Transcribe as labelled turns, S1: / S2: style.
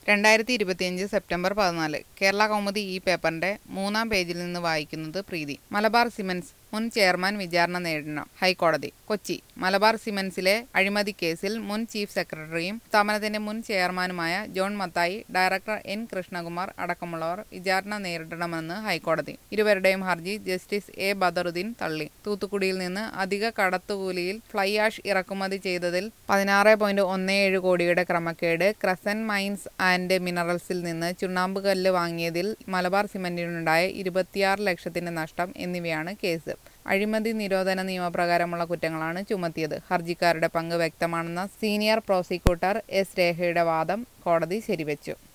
S1: രണ്ടായിരത്തി ഇരുപത്തിയഞ്ച് സെപ്റ്റംബർ പതിനാല് കേരള കൗമുദി ഈ പേപ്പറിന്റെ മൂന്നാം പേജിൽ നിന്ന് വായിക്കുന്നത് പ്രീതി മലബാർ സിമന്റ്സ് മുൻ ചെയർമാൻ വിചാരണ നേരിടണം ഹൈക്കോടതി കൊച്ചി മലബാർ സിമന്റ്സിലെ അഴിമതി കേസിൽ മുൻ ചീഫ് സെക്രട്ടറിയും സ്ഥാപനത്തിന്റെ മുൻ ചെയർമാനുമായ John Mathai director N Krishnakumar അടക്കമുള്ളവർ വിചാരണ നേരിടണമെന്ന് ഹൈക്കോടതി ഇരുവരുടെയും ഹർജി ജസ്റ്റിസ് എ ബദറുദ്ദീൻ തള്ളി തൂത്തുക്കുടിയിൽ നിന്ന് അധിക കടത്തുകൂലിയിൽ ഫ്ലൈ ആഷ് ഇറക്കുമതി ചെയ്തതിൽ പതിനാറ് പോയിന്റ് ഒന്ന് ഏഴ് കോടിയുടെ ക്രമക്കേട് ക്രസൻ മൈൻസ് ആൻഡ് മിനറൽസിൽ നിന്ന് ചുണ്ണാമ്പ് കല്ല് വാങ്ങിയതിൽ മലബാർ സിമന്റിനുണ്ടായ ഇരുപത്തിയാറ് ലക്ഷത്തിന്റെ നഷ്ടം എന്നിവയാണ് കേസ് അഴിമതി നിരോധന നിയമപ്രകാരമുള്ള കുറ്റങ്ങളാണ് ചുമത്തിയത് ഹർജിക്കാരുടെ പങ്ക് വ്യക്തമാണെന്ന സീനിയർ പ്രോസിക്യൂട്ടർ എസ് രേഖയുടെ വാദം കോടതി ശരിവെച്ചു